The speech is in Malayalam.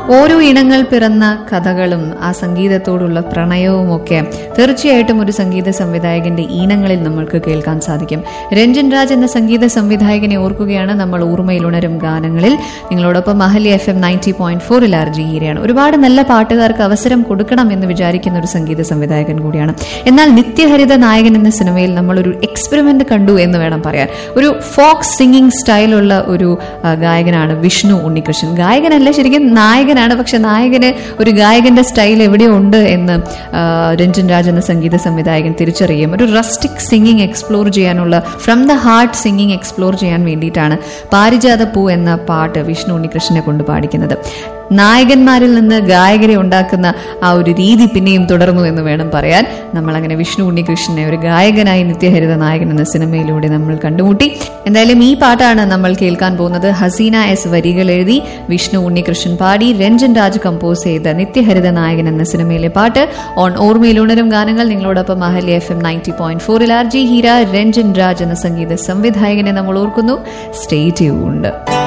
ഓരോ ഇണങ്ങൾ പിറന്ന കഥകളും ആ സംഗീതത്തോടുള്ള പ്രണയവും ഒക്കെ തീർച്ചയായിട്ടും ഒരു സംഗീത സംവിധായകന്റെ ഈണങ്ങളിൽ നമ്മൾക്ക് കേൾക്കാൻ സാധിക്കും രഞ്ജൻ രാജ് എന്ന സംഗീത സംവിധായകനെ ഓർക്കുകയാണ് നമ്മൾ ഓർമ്മയിലുണരും ഗാനങ്ങളിൽ നിങ്ങളോടൊപ്പം മഹലി എഫ് എം നയൻറ്റി പോയിന്റ് ഫോറിൽ ആർജി ഹീരയാണ് ഒരുപാട് നല്ല പാട്ടുകാർക്ക് അവസരം കൊടുക്കണം എന്ന് വിചാരിക്കുന്ന ഒരു സംഗീത സംവിധായകൻ കൂടിയാണ് എന്നാൽ നിത്യഹരിത നായകൻ എന്ന സിനിമയിൽ നമ്മൾ ഒരു എക്സ്പെരിമെന്റ് കണ്ടു എന്ന് വേണം പറയാൻ ഒരു ഫോക്ക് സിംഗിങ് സ്റ്റൈലുള്ള ഒരു ആ, ഗായകനാണ് വിഷ്ണു ഉണ്ണികൃഷ്ണൻ ഗായകനല്ല ശരിക്കും നായകനാണ് പക്ഷെ നായകന് ഒരു ഗായകന്റെ സ്റ്റൈൽ എവിടെയോ ഉണ്ട് എന്ന് ആ, രഞ്ജൻ രാജ് എന്ന സംഗീത സംവിധായകൻ തിരിച്ചറിയും ഒരു റസ്റ്റിക് സിംഗിങ് എക്സ്പ്ലോർ ചെയ്യാനുള്ള from the heart singing explore ചെയ്യാൻ വേണ്ടിയിട്ടാണ് പാരിജാത പൂ എന്ന പാട്ട് വിഷ്ണു ഉണ്ണികൃഷ്ണനെ കൊണ്ട് പാടിക്കുന്നത് നായകന്മാരിൽ നിന്ന് ഗായകരെ ഉണ്ടാക്കുന്ന ആ ഒരു രീതി പിന്നെയും തുടർന്നു എന്ന് വേണം പറയാൻ നമ്മൾ അങ്ങനെ വിഷ്ണു ഉണ്ണികൃഷ്ണനെ ഒരു ഗായകനായി നിത്യഹരിത നായകൻ എന്ന സിനിമയിലൂടെ നമ്മൾ കണ്ടുമുട്ടി എന്തായാലും ഈ പാട്ടാണ് നമ്മൾ കേൾക്കാൻ പോകുന്നത് ഹസീന എസ് വരികൾ എഴുതി വിഷ്ണു ഉണ്ണികൃഷ്ണൻ പാടി രഞ്ജൻ രാജ് കമ്പോസ് ചെയ്ത നിത്യഹരിത നായകൻ എന്ന സിനിമയിലെ പാട്ട് ഓൺ ഓർമ്മയിൽ ഉണരും ഗാനങ്ങൾ നിങ്ങളോടൊപ്പം അഹലി എഫ് എം നയൻറ്റി പോയിന്റ് ഫോറിൽ ആർ ജി ഹീര രഞ്ജൻ രാജ് എന്ന സംഗീത സംവിധായകനെ നമ്മൾ ഓർക്കുന്നു സ്റ്റേ ട്യൂൺഡ്